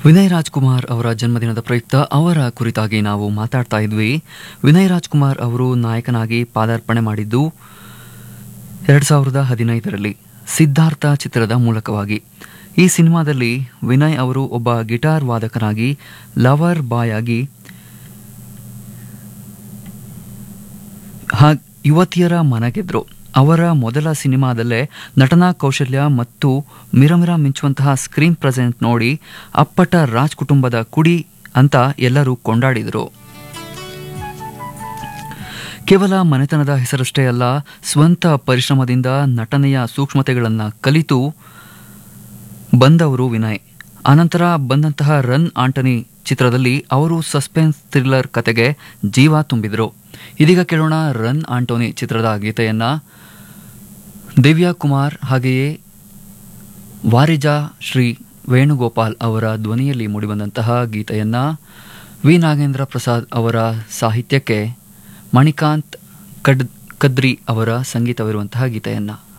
ವಿನಯ್ ರಾಜ್ಕುಮಾರ್ ಅವರ ಜನ್ಮದಿನದ ಪ್ರಯುಕ್ತ ಅವರ ಕುರಿತಾಗಿ ನಾವು ಮಾತಾಡ್ತಾ ಇದ್ವಿ ವಿನಯ್ ರಾಜ್ಕುಮಾರ್ ಅವರು ನಾಯಕನಾಗಿ ಪಾದಾರ್ಪಣೆ ಮಾಡಿದ್ದು ಎರಡು ಸಾವಿರದ ಹದಿನೈದರಲ್ಲಿ ಸಿದ್ಧಾರ್ಥ ಚಿತ್ರದ ಮೂಲಕವಾಗಿ ಈ ಸಿನಿಮಾದಲ್ಲಿ ವಿನಯ್ ಅವರು ಒಬ್ಬ ಗಿಟಾರ್ ವಾದಕನಾಗಿ ಲವರ್ ಬಾಯ್ ಆಗಿ ಹಾ ಯುವತಿಯರ ಮನಗೆದ್ರು ಅವರ ಮೊದಲ ಸಿನಿಮಾದಲ್ಲೇ ನಟನಾ ಕೌಶಲ್ಯ ಮತ್ತು ಮಿರಮಿರ ಮಿಂಚುವಂತಹ ಸ್ಕ್ರೀನ್ ಪ್ರೆಸೆಂಟ್ ನೋಡಿ ಅಪ್ಪಟ ರಾಜ್ ಕುಟುಂಬದ ಕುಡಿ ಅಂತ ಎಲ್ಲರೂ ಕೊಂಡಾಡಿದರು ಕೇವಲ ಮನೆತನದ ಹೆಸರಷ್ಟೇ ಅಲ್ಲ ಸ್ವಂತ ಪರಿಶ್ರಮದಿಂದ ನಟನೆಯ ಸೂಕ್ಷ್ಮತೆಗಳನ್ನು ಕಲಿತು ಬಂದವರು ವಿನಯ್ ಆನಂತರ ಬಂದಂತಹ ರನ್ ಆಂಟನಿ ಚಿತ್ರದಲ್ಲಿ ಅವರು ಸಸ್ಪೆನ್ಸ್ ಥ್ರಿಲ್ಲರ್ ಕತೆಗೆ ಜೀವ ತುಂಬಿದರು ಇದೀಗ ಕೇಳೋಣ ರನ್ ಆಂಟೋನಿ ಚಿತ್ರದ ಗೀತೆಯನ್ನ ದಿವ್ಯಾ ಕುಮಾರ್ ಹಾಗೆಯೇ ವಾರಿಜಾ ಶ್ರೀ ವೇಣುಗೋಪಾಲ್ ಅವರ ಧ್ವನಿಯಲ್ಲಿ ಮೂಡಿಬಂದಂತಹ ಗೀತೆಯನ್ನ ವಿ ನಾಗೇಂದ್ರ ಪ್ರಸಾದ್ ಅವರ ಸಾಹಿತ್ಯಕ್ಕೆ ಮಣಿಕಾಂತ್ ಕಡ್ ಕದ್ರಿ ಅವರ ಸಂಗೀತವಿರುವಂತಹ ಗೀತೆಯನ್ನ